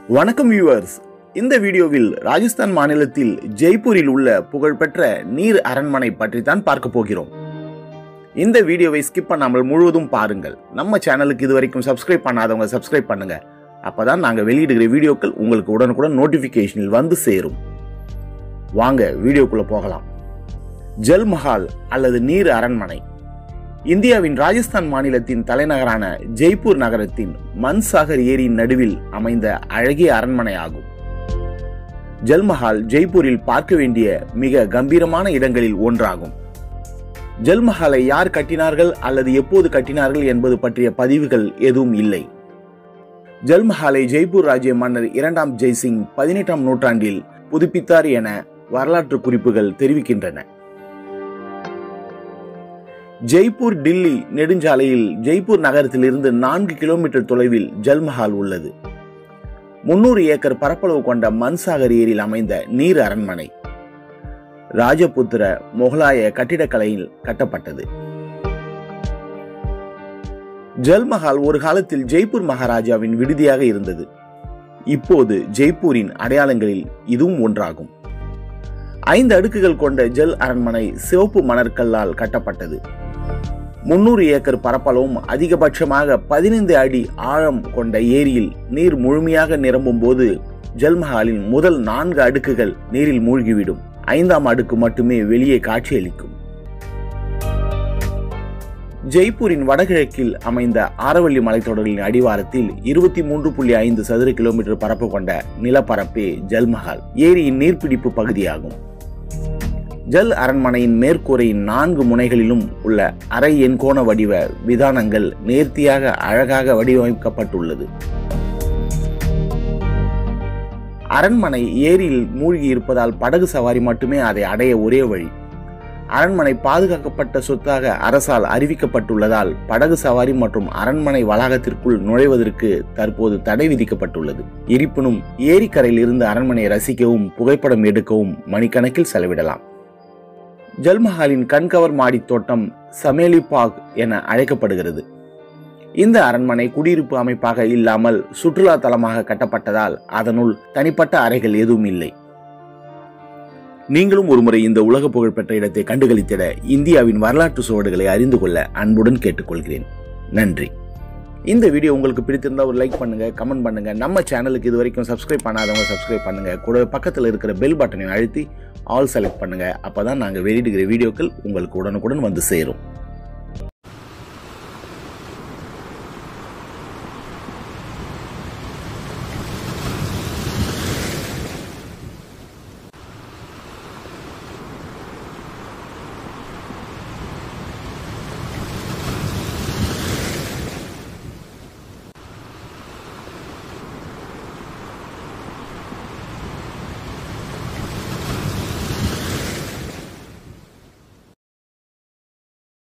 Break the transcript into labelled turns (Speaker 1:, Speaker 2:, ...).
Speaker 1: வணக்கம் வியூவர்ஸ் இந்த வீடியோவில் ராஜஸ்தான் மாநிலத்தில் ஜெய்ப்பூரில் உள்ள புகழ்பெற்ற நீர் அரண்மனை பற்றி தான் பார்க்க போகிறோம் இந்த வீடியோவை ஸ்கிப் பண்ணாமல் முழுவதும் பாருங்கள் நம்ம சேனலுக்கு இதுவரைக்கும் சப்ஸ்கிரைப் பண்ணாதவங்க சப்ஸ்கிரைப் பண்ணுங்க அப்பதான் நாங்க வெளியிடுகிற வீடியோக்கள் உங்களுக்கு உடனுக்குடன் நோட்டிபிகேஷனில் வந்து சேரும் வாங்க வீடியோக்குள்ள போகலாம் ஜல்மஹால் அல்லது நீர் அரண்மனை இந்தியாவின் ராஜஸ்தான் மாநிலத்தின் தலைநகரான ஜெய்ப்பூர் நகரத்தின் மன்சாகர் ஏரியின் நடுவில் அமைந்த அழகிய அரண்மனை ஆகும் ஜல்மஹால் ஜெய்ப்பூரில் பார்க்க வேண்டிய மிக கம்பீரமான இடங்களில் ஒன்றாகும் ஜல்மஹாலை யார் கட்டினார்கள் அல்லது எப்போது கட்டினார்கள் என்பது பற்றிய பதிவுகள் எதுவும் இல்லை ஜல்மஹாலை ஜெய்ப்பூர் ராஜ்ய மன்னர் இரண்டாம் ஜெய்சிங் பதினெட்டாம் நூற்றாண்டில் புதுப்பித்தார் என வரலாற்று குறிப்புகள் தெரிவிக்கின்றன ஜெய்ப்பூர் டில்லி நெடுஞ்சாலையில் ஜெய்ப்பூர் நகரத்திலிருந்து நான்கு கிலோமீட்டர் தொலைவில் ஜல்மஹால் உள்ளது முன்னூறு ஏக்கர் பரப்பளவு கொண்ட மன்சாகர் ஏரியில் அமைந்த நீர் அரண்மனை ராஜபுத்திர முகலாய கட்டிடக்கலையில் கட்டப்பட்டது ஜல்மஹால் ஒரு காலத்தில் ஜெய்ப்பூர் மகாராஜாவின் விடுதியாக இருந்தது இப்போது ஜெய்ப்பூரின் அடையாளங்களில் இதுவும் ஒன்றாகும் ஐந்து அடுக்குகள் கொண்ட ஜல் அரண்மனை சிவப்பு மணற்கல்லால் கட்டப்பட்டது முன்னூறு ஏக்கர் பரப்பளவும் அதிகபட்சமாக பதினைந்து அடி ஆழம் கொண்ட ஏரியில் நீர் முழுமையாக நிரம்பும் போது ஜல்மஹாலின் முதல் நான்கு அடுக்குகள் நீரில் மூழ்கிவிடும் ஐந்தாம் அடுக்கு மட்டுமே வெளியே காட்சியளிக்கும் ஜெய்ப்பூரின் வடகிழக்கில் அமைந்த ஆரவள்ளி மலைத்தொடரின் அடிவாரத்தில் இருபத்தி மூன்று புள்ளி ஐந்து சதுர கிலோமீட்டர் பரப்பு கொண்ட நிலப்பரப்பே ஜல்மஹால் ஏரியின் நீர்பிடிப்பு பகுதியாகும் ஜல் அரண்மனையின் மேற்கூரையின் நான்கு முனைகளிலும் உள்ள அரை எண்கோண வடிவ விதானங்கள் நேர்த்தியாக அழகாக வடிவமைக்கப்பட்டுள்ளது அரண்மனை ஏரியில் மூழ்கி இருப்பதால் படகு சவாரி மட்டுமே அதை அடைய ஒரே வழி அரண்மனை பாதுகாக்கப்பட்ட சொத்தாக அரசால் அறிவிக்கப்பட்டுள்ளதால் படகு சவாரி மற்றும் அரண்மனை வளாகத்திற்குள் நுழைவதற்கு தற்போது தடை விதிக்கப்பட்டுள்ளது இருப்பினும் ஏரிக்கரையில் இருந்து அரண்மனையை ரசிக்கவும் புகைப்படம் எடுக்கவும் மணிக்கணக்கில் செலவிடலாம் ஜல்மஹாலின் கண்கவர் மாடி தோட்டம் சமேலி பாக் என அழைக்கப்படுகிறது இந்த அரண்மனை குடியிருப்பு அமைப்பாக இல்லாமல் சுற்றுலா தலமாக கட்டப்பட்டதால் அதனுள் தனிப்பட்ட அறைகள் எதுவும் இல்லை நீங்களும் ஒருமுறை இந்த உலக புகழ்பெற்ற இடத்தை கண்டுகளித்திட இந்தியாவின் வரலாற்று சுவடுகளை அறிந்து கொள்ள அன்புடன் கேட்டுக்கொள்கிறேன் நன்றி இந்த வீடியோ உங்களுக்கு பிடித்திருந்தா ஒரு லைக் பண்ணுங்க கமெண்ட் பண்ணுங்க நம்ம சேனலுக்கு இது வரைக்கும் சப்ஸ்கிரைப் பண்ணாதவங்க சப்ஸ்கிரைப் பண்ணுங்க கூட பக்கத்தில் இருக்கிற பெல் பட்டனை அழுத்தி ஆல் செலக்ட் பண்ணுங்க அப்பதான் நாங்கள் வெளியிடுகிற வீடியோக்கள் உங்களுக்கு உடனுக்குடன் வந்து சேரும்